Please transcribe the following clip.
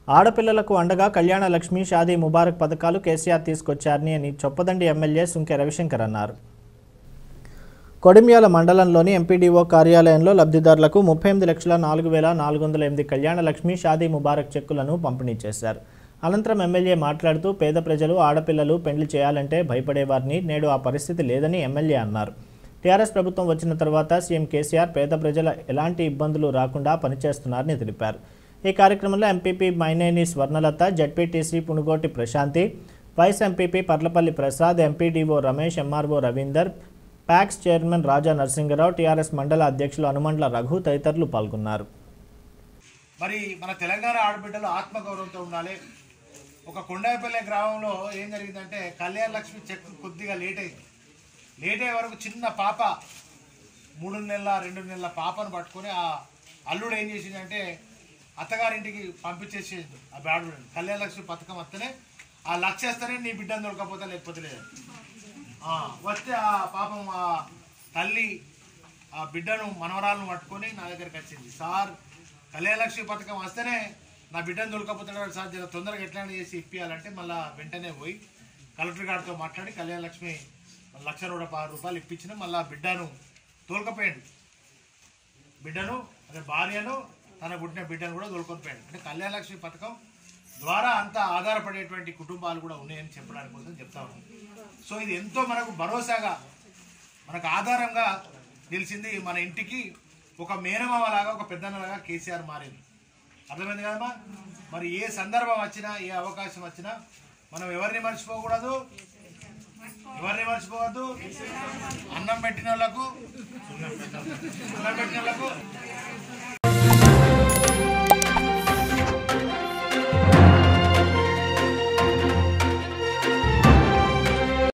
ఆడపిల్లలకు అండగా కళ్యాణ లక్ష్మి షాదీ ముబారక్ పథకాలు కేసీఆర్ తీసుకొచ్చారని అని చొప్పదండి ఎమ్మెల్యే సుంకె రవిశంకర్ అన్నారు కొడిమ్యాల మండలంలోని ఎంపీడీఓ కార్యాలయంలో లబ్ధిదారులకు ముప్పై ఎనిమిది లక్షల నాలుగు వేల నాలుగు వందల ఎనిమిది కళ్యాణ లక్ష్మి షాదీ ముబారక్ చెక్కులను పంపిణీ చేశారు అనంతరం ఎమ్మెల్యే మాట్లాడుతూ పేద ప్రజలు ఆడపిల్లలు పెండ్లి చేయాలంటే భయపడేవారిని నేడు ఆ పరిస్థితి లేదని ఎమ్మెల్యే అన్నారు టీఆర్ఎస్ ప్రభుత్వం వచ్చిన తర్వాత సీఎం కేసీఆర్ పేద ప్రజల ఎలాంటి ఇబ్బందులు రాకుండా పనిచేస్తున్నారని తెలిపారు ఈ కార్యక్రమంలో MPP Maineni Swarnalatha ZPTC Punugoti Prashanthi vice MPP Parlapalli Prasad MPDO Ramesh MRO Ravinder PACS chairman Raja Narasingarao TRS మండల అధ్యక్షులు అనుమండ్ల రఘు తదితరులు పాల్గొన్నారు మరి మన తెలంగాణ ఆడబిడ్డలు ఆత్మగౌరవంతో ఉండాలి ఒక కొండాయిపల్లె గ్రామంలో ఏం జరిగిందంటే కళ్యాణ లక్ష్మి చెక్ కొద్దిగా లేట్ అయింది లేట్ అయ్యే వరకు చిన్న పాప మూడు నెలల రెండు నెలల పాపను పట్టుకొని ఆ అల్లుడు ఏం చేసిందంటే అత్తగారింటికి పంపించేసేది ఆ బ్యాడు కళ్యాణ లక్ష్మి పథకం వస్తేనే ఆ లక్ష వేస్తేనే నీ బిడ్డను దొరకపోతే లేకపోతే లేదు ఆ, వస్తే ఆ పాపం ఆ తల్లి ఆ బిడ్డను మనవరాలను పట్టుకొని నా దగ్గరికి వచ్చింది సార్ కళ్యాణలక్ష్మి పథకం వస్తేనే నా బిడ్డను దొరకపోతున్నాడు సార్ జర తొందరగా ఎట్లా చేసి ఇప్పియాలంటే మళ్ళీ వెంటనే పోయి కలెక్టర్ గారితో మాట్లాడి కళ్యాణలక్ష్మి లక్ష నూట పది రూపాయలు ఇప్పించిన మళ్ళీ ఆ బిడ్డను తోలుకపోయాడు బిడ్డను అదే భార్యను తన పుట్టిన బిడ్డను కూడా తోలుకొనిపోయాడు అంటే కళ్యాణలక్ష్మి పథకం ద్వారా అంత ఆధారపడేటువంటి కుటుంబాలు కూడా ఉన్నాయని చెప్పడానికి కోసం చెప్తా ఉన్నాను సో ఇది ఎంతో మనకు భరోసాగా మనకు ఆధారంగా నిలిచింది మన ఇంటికి ఒక మేనమామ లాగా ఒక పెద్దన్నలాగా కేసీఆర్ మారింది అర్థమైంది కదమ్మా మరి ఏ సందర్భం వచ్చినా ఏ అవకాశం వచ్చినా మనం ఎవరిని మర్చిపోకూడదు ఎవరిని మర్చిపోవద్దు అన్నం పెట్టిన వాళ్ళకు అన్నం పెట్టిన వాళ్ళకు